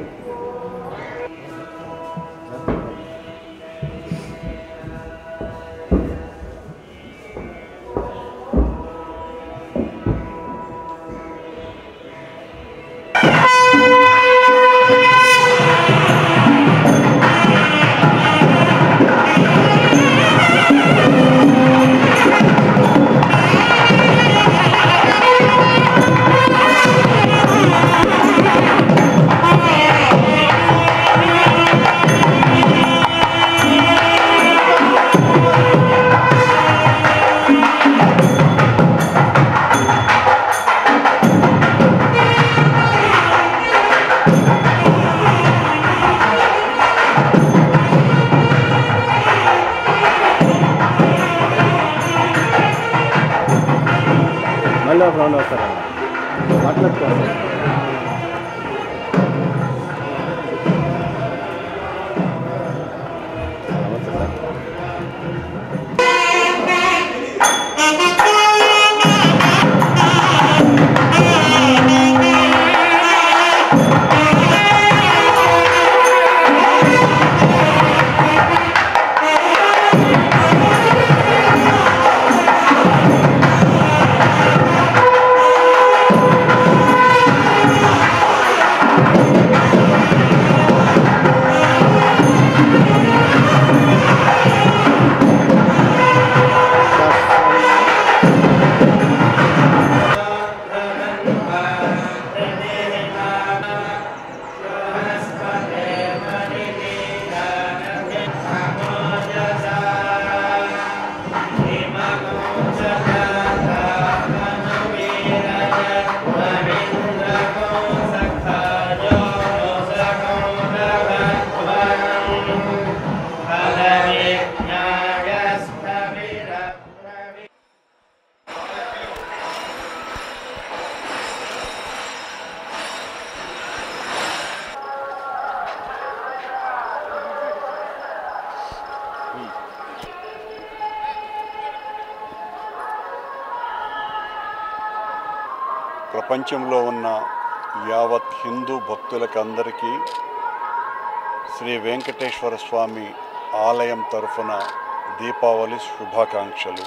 మళ్ళీ ఒక రౌండ్ వస్తారా మాట్లాడుకోవాలి నమస్తే సార్ ప్రపంచంలో ఉన్న యావత్ హిందూ భక్తులకందరికీ శ్రీ వెంకటేశ్వర స్వామి ఆలయం తరఫున దీపావళి శుభాకాంక్షలు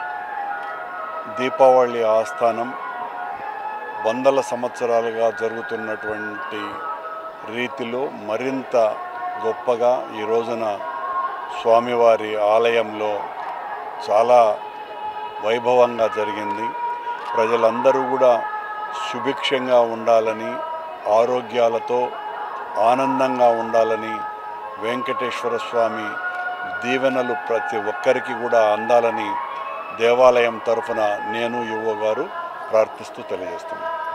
దీపావళి ఆస్థానం వందల సంవత్సరాలుగా జరుగుతున్నటువంటి రీతిలో మరింత గొప్పగా ఈ రోజున స్వామివారి ఆలయంలో చాలా వైభవంగా జరిగింది ప్రజలందరూ కూడా సుభిక్షంగా ఉండాలని ఆరోగ్యాలతో ఆనందంగా ఉండాలని వెంకటేశ్వర స్వామి దీవెనలు ప్రతి ఒక్కరికి కూడా అందాలని దేవాలయం తరఫున నేను యువ గారు ప్రార్థిస్తూ తెలియజేస్తున్నాను